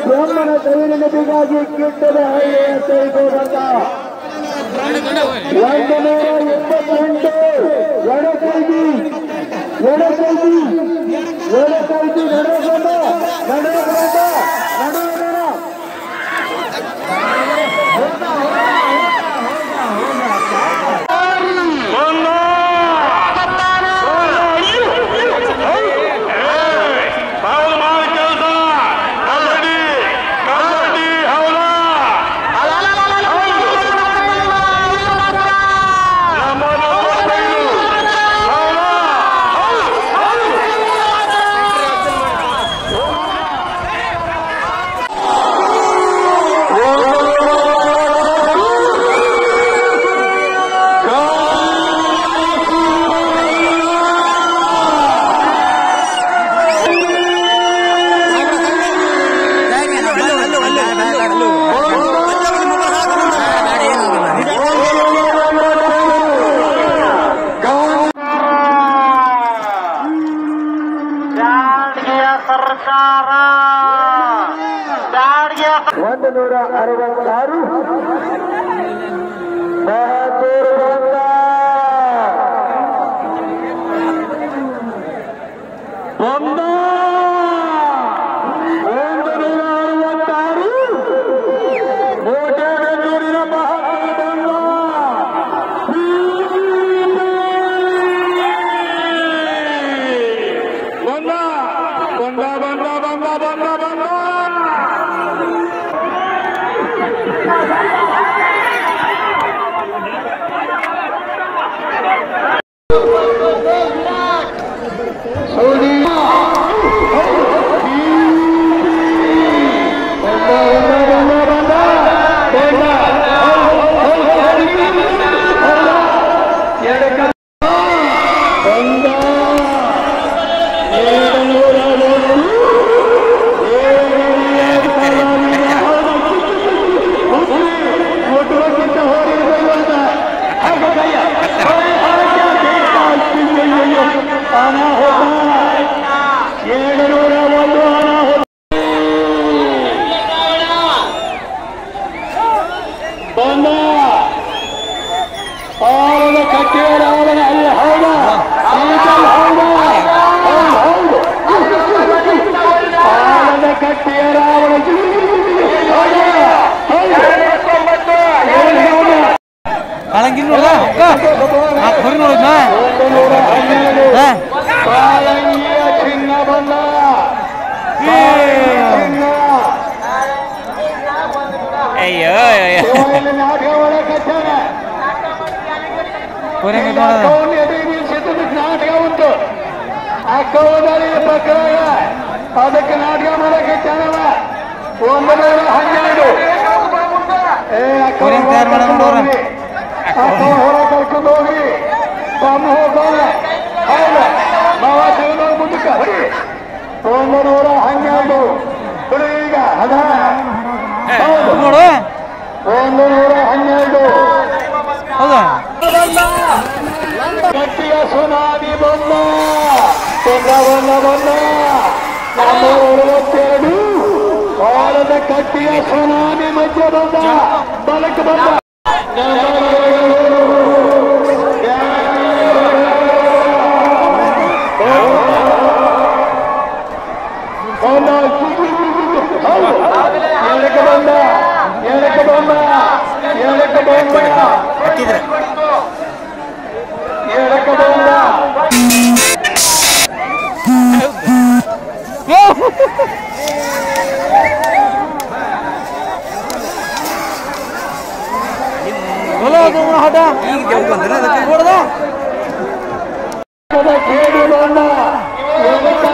ಬ್ರಹ್ಮನ ದೈವನಿಗಾಗಿ ಕಿಟ್ಟದ ಹಳ್ಳಿಯ ಸೇರಿಕೊಂಡ ಒಂದು ನೂರ ಎಂಬತ್ತೆಂಟು ಎಡಕೈದಿ ಎಡಕೈದಿ ಎಡಕೈದಿ ನಡೆಗೊಂಡ ನಡೆಗೊಂಡ ನಡೆಗೊಂಡ ಹೌದು ಮಾಡಿ ಕೆಲಸ ಕಬಡ್ಡಿ ಕಬಡ್ಡಿ ಹೌದಾ ನಮ್ಮ ನಲವತ್ತೈದು. ಹೌದಾ? ಒಂದು ನೂರ ಅರವತ್ತಾರು ಬಹದ್ದೂರು ಬಂದ ಬಂದ ಒಂದು ನೂರ ಅರವತ್ತಾರು ಕೋಟೆಬೆನ್ನೂರಿನ ಬಹದ್ದೂರು ಬಂದ ಬಂದ ಬಂದ ಬಂದ ಬಂದ ಬಂದ ಬಂದ ಏಳು ನೂರ ಒಂದು ಹಣ ಬಂದ ಆಳದ ಕಟ್ಟಿಯವರ ಅವರ ಅಲ್ಲಿ ಹೌದ ಈಗಲ್ ಹೌದ ಹೌದು ಹೌದು ಆಳದ ಕಟ್ಟಿಯವರ ಅವರ ಹೌದ ಹೌದು ಹೌದು ಕಾಳಂಗಿಲ್ಲ ನೋಡ್ದ ಆ ಕೊರಿ ನೋಡಿದ್ನ ಒಂದು ನೂರ ಹನ್ನೆರಡು ಹಾ ಕಾಲಂಗಿಯ ಚಿನ್ನ ಬಂದ ಚಿನ್ನ ಅಯ್ಯೋ ಶಿವನಲ್ಲಿ ನಾಟಕ ಒಳಗೆ ಕಟ್ಟಾನೆ ಕೊರಿ ಈಗ ನೋಡದ ಅಕ್ಕವನ್ನು ಎದುರು ನಿಲ್ಲಿಸಿದ್ದಕ್ಕೆ ನಾಟಕ ಉಂಟು ಅಕ್ಕವದಲ್ಲಿ ಪ್ರಕಾರ ಅದಕ್ಕೆ ನಾಟಕ ಮಾಡಕ್ಕೆ ಚೆನ್ನವ ಒಂದು ನೂರ ಹನ್ನೆರಡು ಏ ಅಕ್ಕ ಕೊರಿಯನ್ ತಯಾರ್ ಮಾಡೋಣ ನೋಡ್ರ. ಅಕ್ಕ ಹೊರ ಕರ್ಕೊಂಡು ಹೋಗಿ ತಮ್ಮ ಹೋಗೋಣ ಹೌದು ಮಾವ ಶಿವನ ಮುಂದಕ್ಕೆ ಹೊಡಿ ಒಂದು ನೂರ ಹನ್ನೆರಡು ಹುಡುಗ ಈಗ ಅದ ಹೌದು ನೋಡು ಒಂದು ನೂರ ಹನ್ನೆರಡು ಹೌದಾ ಗಟ್ಟಿಯ ಸುನಾಮಿ ಬಂದ ಬಂದ ಬಂದ ಬಂದ ನಮ್ಮ ಅರವತ್ತೆರಡು ಕಾಲದ ಕಟ್ಟಿಯ ಸುನಾಮಿ ಮಧ್ಯೆ ಬಂದ ಬಲಕ್ಕೆ ಬಂದ ಬಂದ ಹೌದು ಏಳಕ್ಕೆ ಬಂದ ಏಳಕ್ಕೆ ಬಂದ ಏಳಕ್ಕೆ ಬಂದ ಏಳಕ್ಕೆ ಬಂದ ಚಲೋ ಅದು ಹಠ ನೋಡ್ದ ಕೇಳಿ ಬಂದ ಏಳಕ್ಕೆ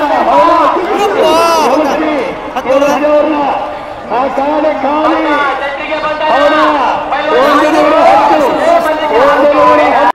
ಹೌದು ಆ ಕಾಲೆ ಖಾಲಿ ಹೌದಾ ಒಂದು ನೂರ ಹತ್ತು ಒಂದು ನೂರ ಹತ್ತು